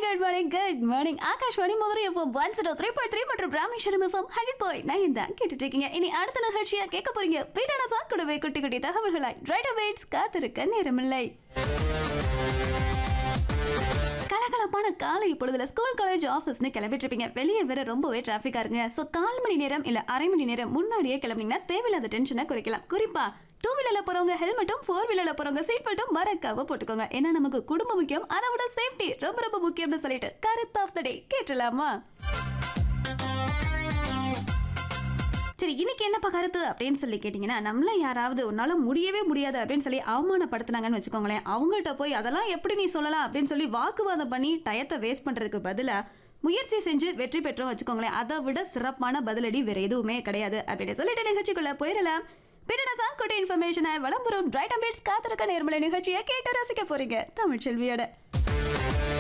good morning good morning Akashvani Madurai FM one zero three point three மற்றும் Rameswaram FM hundred point nine தான் கேட்டுட்டு இருக்கீங்க இனி அடுத்த நிகழ்ச்சியா கேட்க போறீங்க வீட்டான சார் கூடவே குட்டி குட்டி தகவல்களாய் ரைட் அவேட்ஸ் காத்திருக்க நேரமில்லை கலகலப்பான காலை பொழுதுல ஸ்கூல் காலேஜ் ஆஃபீஸ்னு கிளம்பிட்டு இருப்பீங்க வெளியே வேற ரொம்பவே டிராஃபிக்கா இருங்க ஸோ கால் மணி நேரம் இல்ல அரை மணி நேரம் முன்னாடியே கிளம்பினீங்கன்னா தேவையில்லாத டென்ஷனை குறைக்கலாம் குறிப்பா டூ வீலர்ல போறவங்க ஹெல்மெட்டும் ஃபோர் வீலர்ல போறவங்க சீட் பெல்ட்டும் மறக்காம போட்டுக்கோங்க ஏன்னா நமக்கு குடும்பம் முக்கியம் அதை விட சேஃப்டி ரொம்ப ரொம்ப முக்கியம்னு சொல்லிட்டு கருத்து ஆஃப் த டே கேட்டலாமா சரி இன்னைக்கு என்னப்பா கருத்து அப்படின்னு சொல்லி கேட்டிங்கன்னா நம்மள யாராவது உன்னால முடியவே முடியாது அப்படின்னு சொல்லி அவமானப்படுத்துனாங்கன்னு வச்சுக்கோங்களேன் அவங்கள்ட்ட போய் அதெல்லாம் எப்படி நீ சொல்லலாம் அப்படின்னு சொல்லி வாக்குவாதம் பண்ணி டயத்தை வேஸ்ட் பண்றதுக்கு பதிலா முயற்சி செஞ்சு வெற்றி பெற்றோம் வச்சுக்கோங்களேன் அதை விட சிறப்பான பதிலடி வேற எதுவுமே கிடையாது அப்படின்னு சொல்லிட்டு நிகழ்ச்சிக்குள்ள போயிடலாம் பின்ன சாங்குட்டி இன்ஃபர்மேஷனை வளம்புறம் ரைட் அம்பேட்ஸ் காத்திருக்க நேர்மலை நிகழ்ச்சியை கேட்டு ரசிக்க போறீங்க தமிழ் செல்வியோட